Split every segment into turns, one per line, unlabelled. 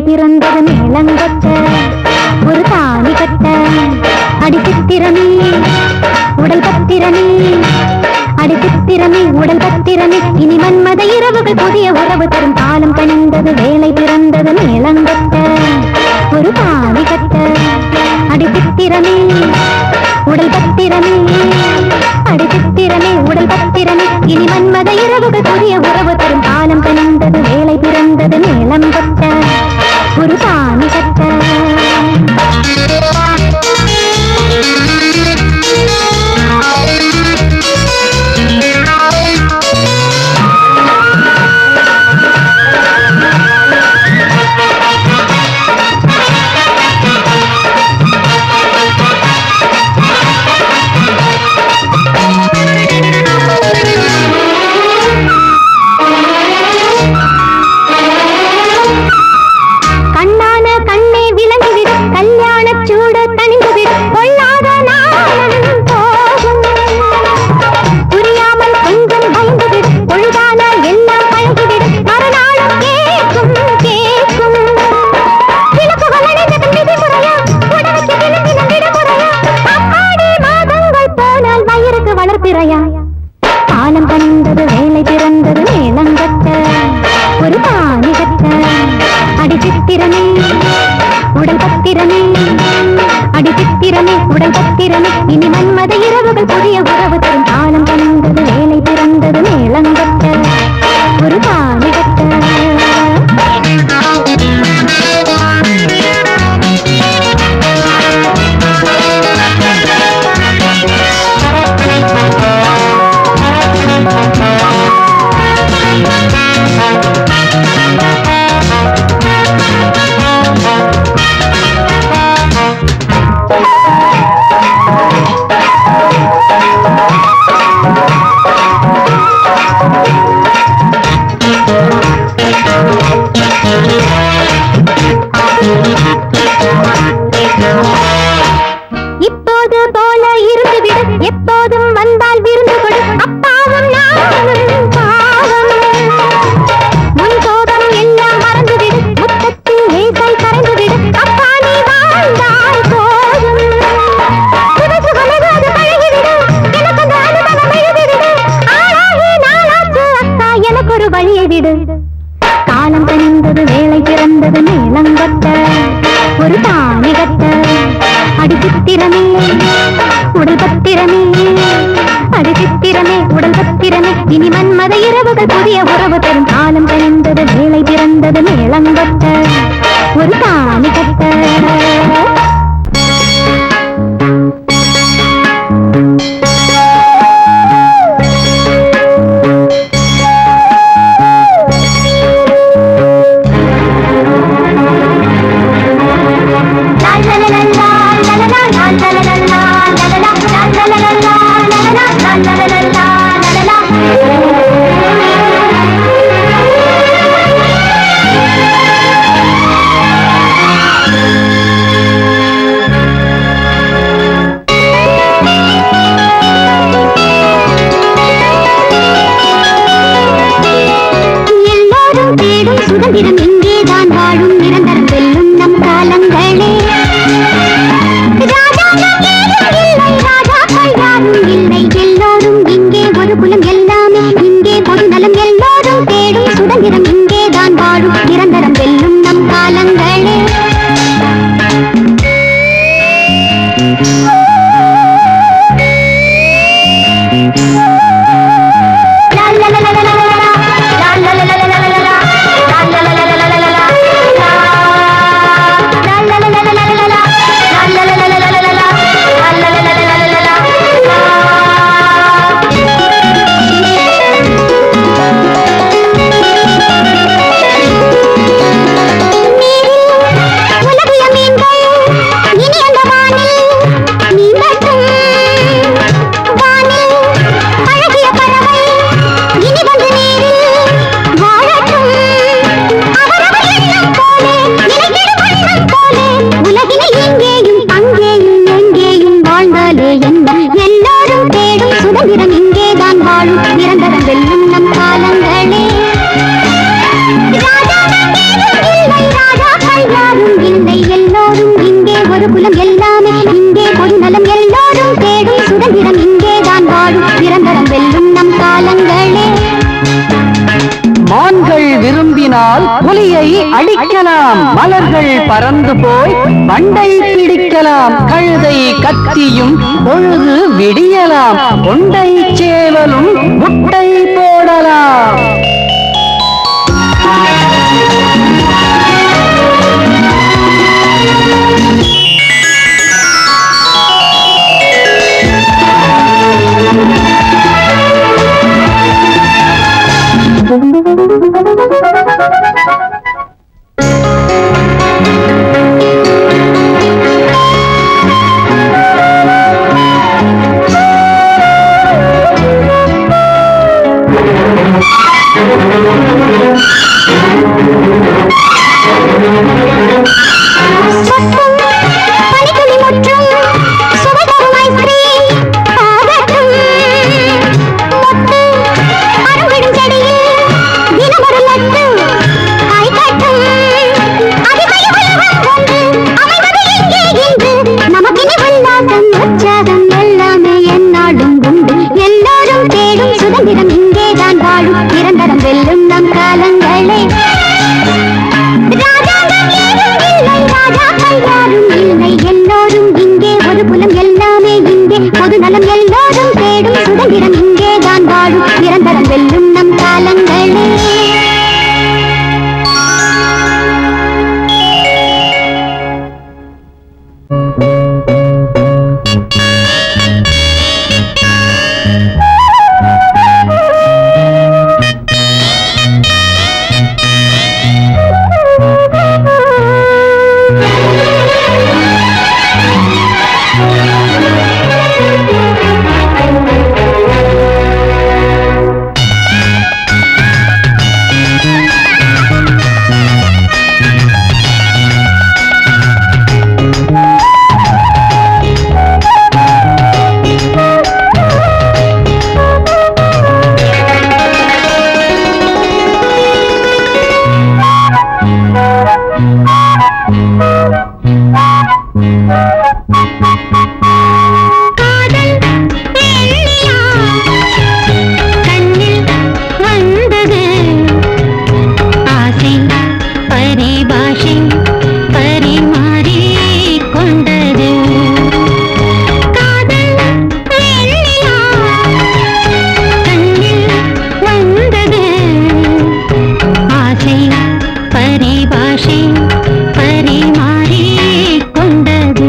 பிறந்தது மேலங்கொட்ட ஒரு தாலி கட்ட அடி சித்திரமே உடல் பத்திரமே அடி சித்திரமே உடல் பத்திரமே இனி மன்மத இரவுகள் புதிய உறவு தரும் காலம் கணிந்தது வேலை பிறந்தது மேலங்கொட்ட ஒரு தாலி கட்ட அடி சித்திரமே உடல் பத்திரமே அடி சித்திரமே உடல் பத்திரமே இனி மன்மத இரவுகள் புதிய உறவு தரும் காலம் கணிந்தது வேலை பிறந்தது மேலம் கட்ட ஒரு தாலி கட்ட கண்ணான கண்ணே விளங்கிவிடு கல்யாண சூடு தணிந்துவிடு கொள்ளாத நாளும் போகும் புரியாமல் கொஞ்சம் பயந்துவிடு பொழுதான எல்லாம் பழகிவிடு மறுநாளும் கேட்கும் கேட்கும் விளக்குகள் அணைந்தது விதிமுறையா உடலுக்கு விழுந்தின விடுமுறையா அப்பாடி மாதங்கள் போனால் வயிறுக்கு வளர்ப்பிறையா காலம் கணிந்தது வேலை பிறந்தது மேலங்கட்ட ஒரு பாணி கட்ட அடி சித்திரமே உடல் பத்திரமே அடி சித்திரமே உடல் பத்திரமே இனி மன்மத இரவுகள் புதிய உறவு தரும் காலம் கணிந்தது வேலை பிறந்தது மேலங்கட்ட ஒரு பாணி கட்ட இப்போது போல இருந்துவிடு எப்போதும் வந்தால் விருந்து கொடு அப்பாவும் நானும் பாவம் முன் கோபம் எல்லாம் மறந்துவிடு முத்தத்தில் லேசாய் கரைந்துவிடு அப்பா நீ வாழ்ந்தால் போதும் சுகசுகமெது அது பழகிவிடு எனக்கு அந்த அனுபவம் எழுதிவிடு ஆளாகி நாளாச்சு அக்கா எனக்கு ஒரு வழியை விடு காலம் கணிந்தது வேலை பிறந்தது மேலங்கட்ட ஒரு தானி கட்ட அடி சித்திரமே உடல் பத்திரமே அடி சித்திரமே உடல் பத்திரமே இனி மன்மத இரவுகள் புதிய உறவு தரும் காலம் கணிந்தது வேலை பிறந்தது மேலங்கட்ட ஒரு தானி கட்ட
புலியை அடிக்கலாம் மலர்கள் பறந்து போய் பண்டை பிடிக்கலாம் கழுதை கத்தியும் பொழுது விடியலாம் கொண்டை சேவலும் முட்டை போடலாம்
பனித்துளி முற்றும் சுவைதரும் ஐஸ்கிரீம் ஆகட்டும் மொட்டு அருங்கிடும் செடியில் தினமொரு லட்டு காய்கட்டும் அதிசய உலகம் ஒன்று அமைவது எங்கே என்று நமக்கினி உல்லாசம் உற்சாகம் எல்லாமே எந்நாடும் உண்டு எல்லோரும் தேடும் சுதந்திரம் இங்கேதான் வாழும் நிரந்தரம் வெல்லும் நம் காலங்களே ராஜாங்கம் ஏதும் இல்லை ராஜாக்கள் யாரும் இல்லை எல்லோரும் இங்கே ஒரு புலம் எல்லாமே இங்கே பொது நலம் எல்லோரும் தேடும் சுதந்திரம் இங்கேதான் வாழும் நிரந்தரம் வெல்லும் நம் காலங்களே காதல் வெள்ளியா கண்ணில் வந்தது ஆசை பரிபாஷை பரிமாறி கொண்டது காதல் வெள்ளியா கண்ணில் வந்தது ஆசை பரிபாஷை பரிமாறி கொண்டது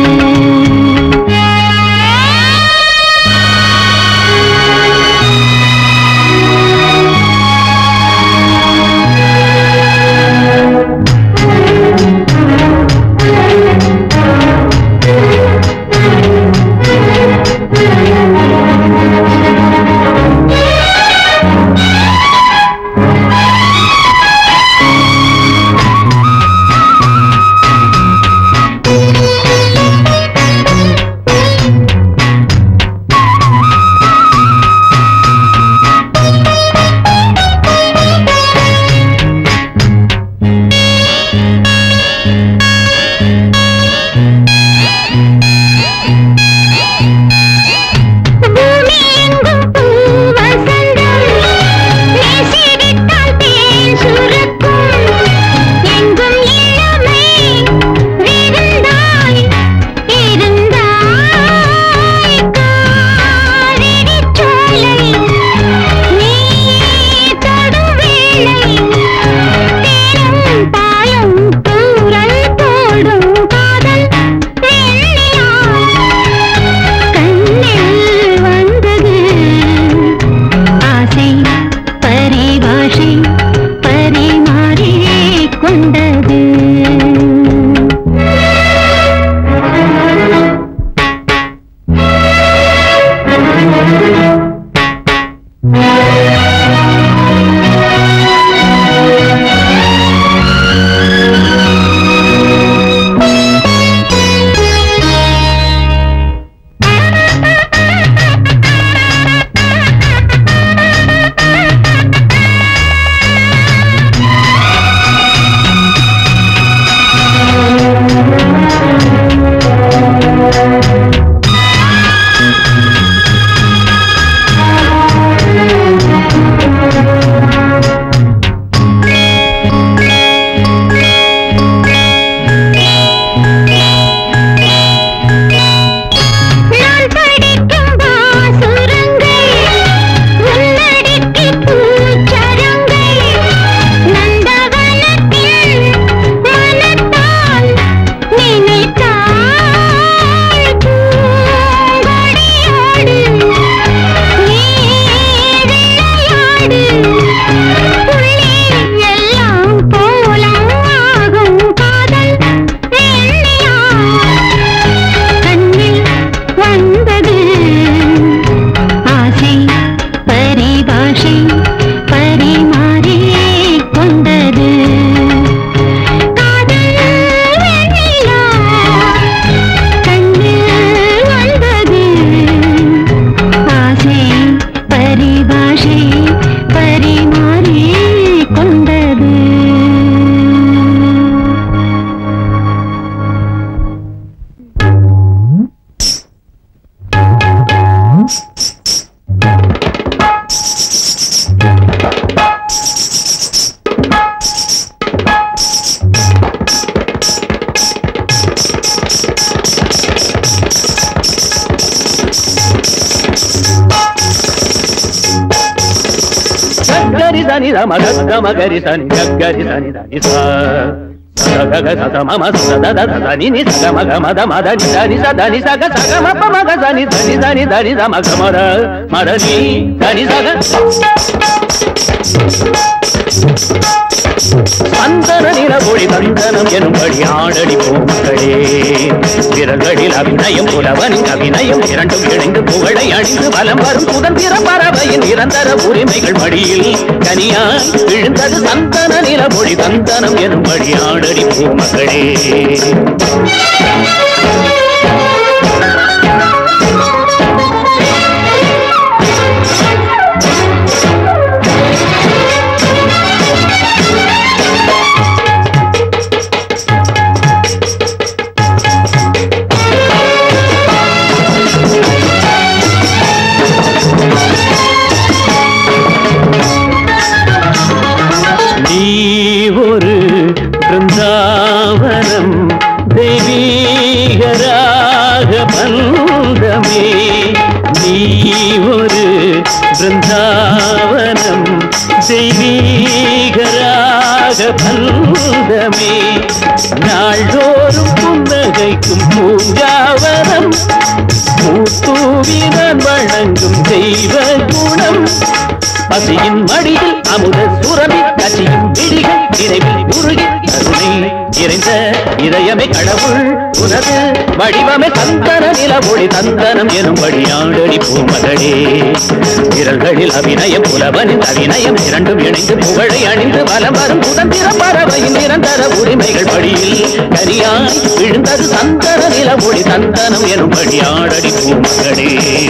பூமி எங்கும் பூ வசந்தம் நேசிவிட்டால் தேன் சுரக்கும் எங்கும் இளமை விருந்தாய் இருந்தாய் காரிடிச் சோலை நீ தொடும் வேளை தேனும் பாயும் தூரல் போடும் காதல் வெள்ளியா கண்ணில் வந்தது ஆசை பரிபாஷை பரிமாறி கொண்டது
గరి దని రమ గమ గరి సని గరి సని దని స గగ సద మమ సద దద దని ని సగ మగ మద మద ని దని స దని సగ సగ మ ప మగ దని దని దని దని రమ గ మర మర ని దని సగ சந்தன நிலவொளி தந்தனம் எனும்படி ஆடடி பூமகளே விரல்களில் அபிநயம் புலவனின் அபிநயம் இரண்டும் இணைந்து புகழை அணிந்து வலம் வரும் சுதந்திர பறவையின் நிரந்தர உரிமைகள் மடியில் கனியாய் விழுந்தது சந்தன நிலவொளி தந்தனம் எனும்படி ஆடடி பூமகளே நீ ஒரு பிருந்தாவனம் தெய்வீகராக பந்தமே நீ ஒரு பிருந்தாவனம் தெய்வீகராக பந்தமே நாள்தோறும் புன்னகைக்கும் பூங்காவனம் பூத்தூவிதான் வழங்கும் தெய்வ குணம் பசியின் மடியில் அமுத சுரமி கசியும் விழிகள் நினைவில் உருகி கருணை நிறைந்த இதயமே கடவுள் உனது வடிவமே சந்தன நிலவொளி சந்தனம் எனும் வழியாடடி பூமகளே விரல்களில் அபிநயம் புலவனின் அபிநயம் இரண்டும் இணைந்து புகழை அணிந்து வலம் வரும் சுதந்திர பறவையின் நிரந்தர உரிமைகள் படியில் கரியாய் விழுந்தது சந்தன நிலவொளி சந்தனம் எனும் வழியாடடி பூமகளே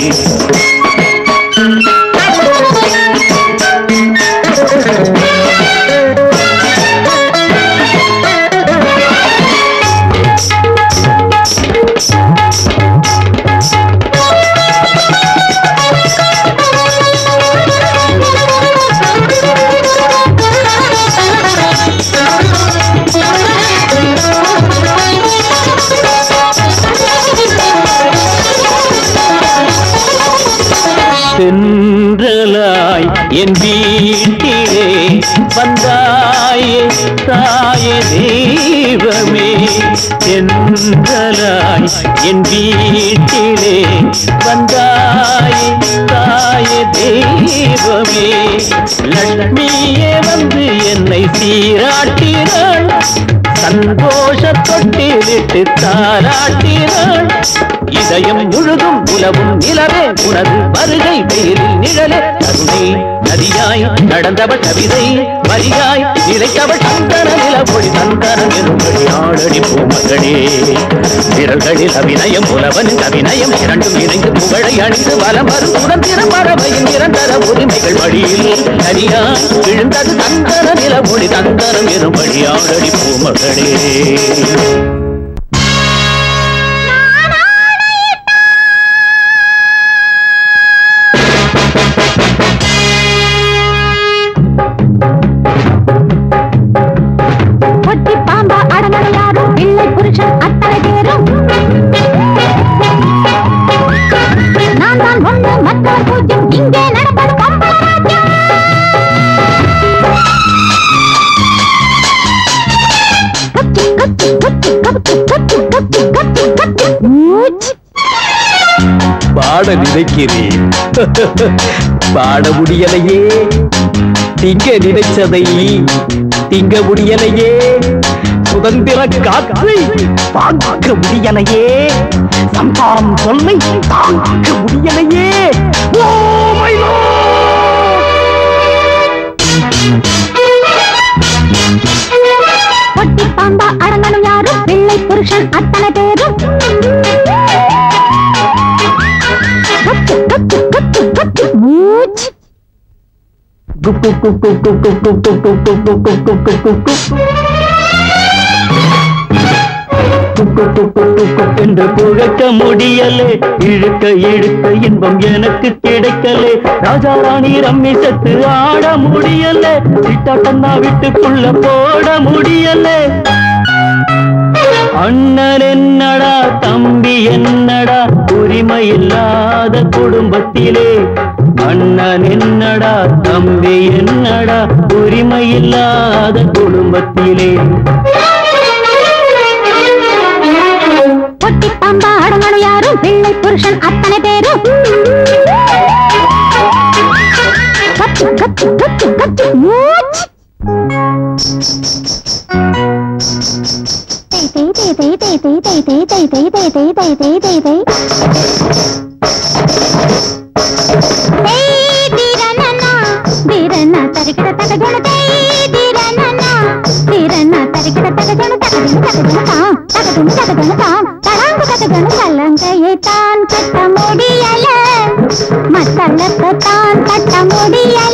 தென்றலாய் என் வீட்டிலே வந்தாயே தாயே தெய்வமே தென்றலாய் என் வீட்டிலே வந்தாயே தாயே தெய்வமே லட்சுமியே வந்து என்னை சீராட்டினாள் சந்தோஷ தொட்டிலிட்டு தாராட்டினாள் இதயம் முழுதும் உலவும் நிலவே உனது வருகை வெயிலில் நிழலே கருணை நதியாய் நடந்தவள் கவிதை வரியாய் நிலைத்தவள் சந்தன நிலப்பொழி சந்தனம் எனும்படி ஆடடி பூமகளே விரல்களில் அபிநயம் புலவனின் அபிநயம் இரண்டும் இணைந்து புகழை அணிந்து வலம் வரும் சுதந்திர பறவையின் நிரந்தர உரிமைகள் வழியில் நதியாய் விழுந்தது சந்தன நிலப்பொழி சந்தனம் எனும்படி ஆடடி பூமகளே
ஒட்டி பாம்பா அடங்கல் யாரும் பிள்ளை புருஷன் அத்தனை பேரும் நான் தான் ஒன்று மற்றவர் பூஜ்யம் இங்கே நடப்பது கம்பள ராஜ்யம் கச்சு கச்சு கச்சு கச்சு கச்சு கச்சு கச்சு கச்சு மூச்சு
பாட நினைக்கிறேன் பாட முடியலையே திங்க நினைச்சதை திங்க முடியலையே சுதந்திர காற்றை பார்க்க முடியலையே சம்பாரம் சொல்லை தாங்க முடியலையே ஓ மை
ஒட்டி பாம்பா அடங்கலும் யாரும் பிள்ளை புருஷன் அத்தனை பேரும் கச்சு கச்சு கச்சு கச்சு மூச்சு
குப் குப் குப் குப் குப் குப் குப் குப் குப் குப் குப் குப் குப் குப் குப் குக்கு குக்கு குக்கு என்று புகைக்க முடியலே இழுக்க இழுக்க இன்பம் எனக்கு கிடைக்கலே ராஜா ராணி ரம்மி செத்து ஆட முடியலே சிட்டாட்டன்னா வீட்டுக்குள்ள போட முடியலே அண்ணன் என்னடா தம்பி என்னடா உரிமை இல்லாத குடும்பத்திலே அண்ணன் என்னடா தம்பி என்னடா உரிமை இல்லாத குடும்பத்திலே
பொட்டி பாம்பா அடங்கணும் யாரும் பிள்ளை புருஷன் அத்தனை பேரும் கத்து கத்து கத்து கத்து மூச்சு தேய் தேய் தேய் தேய் தேய் தேய் தேய் தேய் தேய் தேய் தேய் தேய் தேய் தேய் தேய் தேய் தீரனனா தீரன தரிக்கிட தகஜன தேய் தீரனனா தீரன தரிக்கிட தகஜன தகஜன தகஜன தாம் தகஜன தகஜன தாம் தடாங்கு தகஜன கலங்கையை தான் கட்ட முடியல மத்தளத்தை தான் கட்ட முடியல